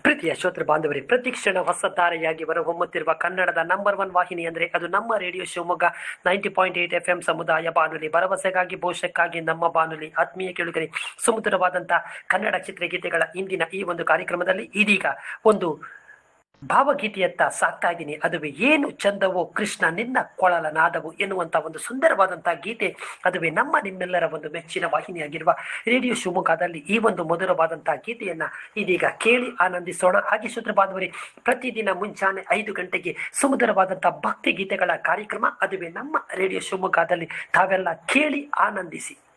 ಪ್ರೀತಿಯ ಶ್ರೋತೃ ಬಾಂಧವರೇ ಪ್ರತಿಕ್ಷಣ ಹೊಸ ತಾರೆಯಾಗಿ ಹೊಮ್ಮುತ್ತಿರುವ ಕನ್ನಡದ ನಂಬರ್ ಒನ್ ವಾಹಿನಿ ಅಂದರೆ ಅದು ನಮ್ಮ radio Shivamogga ninety point eight F M ಸಮುದಾಯ ಬಾನುಲಿ ಭರವಸೆಗಾಗಿ ಭವಿಷ್ಯಕ್ಕಾಗಿ ನಮ್ಮ ಬಾನುಲಿ ಆತ್ಮೀಯ ಕೇಳುಗರೆ ಸುಮಧುರವಾದಂತಹ ಕನ್ನಡ ಚಿತ್ರಗೀತೆಗಳ ಇಂದಿನ ಈ ಒಂದು ಕಾರ್ಯಕ್ರಮದಲ್ಲಿ ಇದೀಗ ಒಂದು ಭಾವಗೀತೆಯತ್ತ ಸಾಕ್ತಾ ಇದ್ದೀನಿ ಅದುವೇ ಏನು ಚಂದವೋ ಕೃಷ್ಣ ನಿನ್ನ ಕೊಳಲ ನಾದವು ಎನ್ನುವಂತ ಒಂದು ಸುಂದರವಾದಂತಹ ಗೀತೆ ಅದುವೇ ನಮ್ಮ ನಿಮ್ಮೆಲ್ಲರ ಒಂದು ಮೆಚ್ಚಿನ ವಾಹಿನಿಯಾಗಿರುವ ರೇಡಿಯೋ ಶಿವಮೊಗ್ಗದಲ್ಲಿ ಈ ಒಂದು ಮಧುರವಾದಂತಹ ಗೀತೆಯನ್ನ ಇದೀಗ ಕೇಳಿ ಆನಂದಿಸೋಣ ಹಾಗೆ ಸೂತ್ರ ಬಾಂಧವರೇ ಪ್ರತಿದಿನ ಮುಂಚಾನೆ ಐದು ಗಂಟೆಗೆ ಸುಮಧುರವಾದಂತಹ ಭಕ್ತಿ ಗೀತೆಗಳ ಕಾರ್ಯಕ್ರಮ ಅದುವೇ ನಮ್ಮ ರೇಡಿಯೋ ಶಿವಮೊಗ್ಗದಲ್ಲಿ ತಾವೆಲ್ಲ ಕೇಳಿ ಆನಂದಿಸಿ